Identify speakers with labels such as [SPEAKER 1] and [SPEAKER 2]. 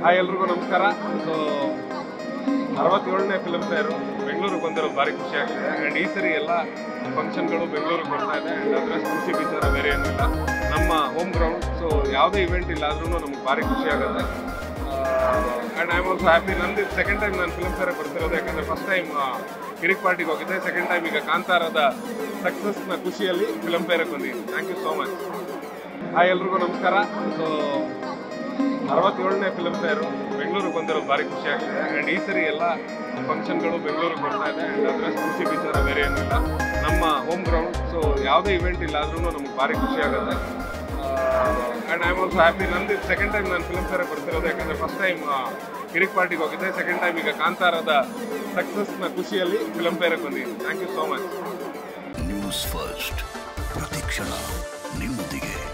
[SPEAKER 1] hi ಎಲ್ರಿಗೂ ನಮಸ್ಕಾರ so ಅರವತ್ತೇಳನೇ film fair ಬೆಂಗಳೂರಿಗೆ ಬಂದಿರೋದು ಭಾರಿ ಖುಷಿ ಆಗ್ತಿದೆ ಆ್ಯಂಡ್ ಈ ಸರಿ ಎಲ್ಲ ಫಂಕ್ಷನ್ಗಳು ಬೆಂಗಳೂರಿಗೆ ಬರ್ತಾ ಇದೆ ಆ್ಯಂಡ್ ಅದರ ಖುಷಿ ವಿಚಾರ ಬೇರೆ ಏನಿಲ್ಲ ನಮ್ಮ ಹೋಮ್ ಗ್ರೌಂಡ್ ಸೊ ಯಾವುದೇ ಇವೆಂಟ್ ಇಲ್ಲ ಆದ್ರೂ ನಮ್ಗೆ ಭಾರಿ ಖುಷಿ ಆಗುತ್ತೆ and I am also happy ನಂದು ಸೆಕೆಂಡ್ ಟೈಮ್ ನಾನು ಫಿಲ್ಮ್ ಫೇರ್ ಬರ್ತಿರೋದು ಯಾಕಂದರೆ ಫಸ್ಟ್ ಟೈಮ್ ಕಿರಿಕ್ ಪಾರ್ಟಿಗೆ ಹೋಗಿದ್ದೆ ಸೆಕೆಂಡ್ ಟೈಮ್ ಈಗ ಕಾಂತಾರದ ಸಕ್ಸಸ್ನ ಖುಷಿಯಲ್ಲಿ ಫಿಲ್ಮ್ ಫೇರಿಗೆ ಬಂದಿದ್ದೀನಿ thank you so much hi ಎಲ್ರಿಗೂ ನಮಸ್ಕಾರ ಸೊ ಅರವತ್ತೇಳನೇ ಫಿಲ್ಮ್ ಫೇರು ಬೆಂಗಳೂರಿಗೆ ಬಂದಿರೋದು ಭಾರಿ ಖುಷಿ ಆಗ್ತಿದೆ ಆ್ಯಂಡ್ ಈ ಸರಿ ಎಲ್ಲ ಫಂಕ್ಷನ್ಗಳು ಬೆಂಗಳೂರಿಗೆ ಬರ್ತಾ ಇದೆ ಆ್ಯಂಡ್ ಅದರ ಖುಷಿ ವಿಚಾರ ಬೇರೆ ಏನಿಲ್ಲ ನಮ್ಮ ಹೋಮ್ ಗ್ರೌಂಡ್ ಸೊ ಯಾವುದೇ ಇವೆಂಟ್ ಇಲ್ಲ ಆದ್ರೂ ನಮ್ಗೆ ಭಾರಿ ಖುಷಿ ಆಗುತ್ತೆ and I am also happy ನಂದು ಸೆಕೆಂಡ್ ಟೈಮ್ ನಾನು ಫಿಲ್ಮ್ ಫೇರ್ ಬರ್ತಿರೋದು ಯಾಕಂದರೆ ಫಸ್ಟ್ ಟೈಮ್ ಕಿರಿಕ್ ಪಾರ್ಟಿಗೆ ಹೋಗಿದ್ದೆ ಸೆಕೆಂಡ್ ಟೈಮ್ ಈಗ ಕಾಂತಾರದ ಸಕ್ಸಸ್ನ ಖುಷಿಯಲ್ಲಿ ಫಿಲ್ಮ್ ಫೇರಿಗೆ ಬಂದಿದ್ದೀನಿ thank you so much
[SPEAKER 2] News First ಪ್ರತಿಕ್ಷಣ ನಿಮ್ಮೊಂದಿಗೆ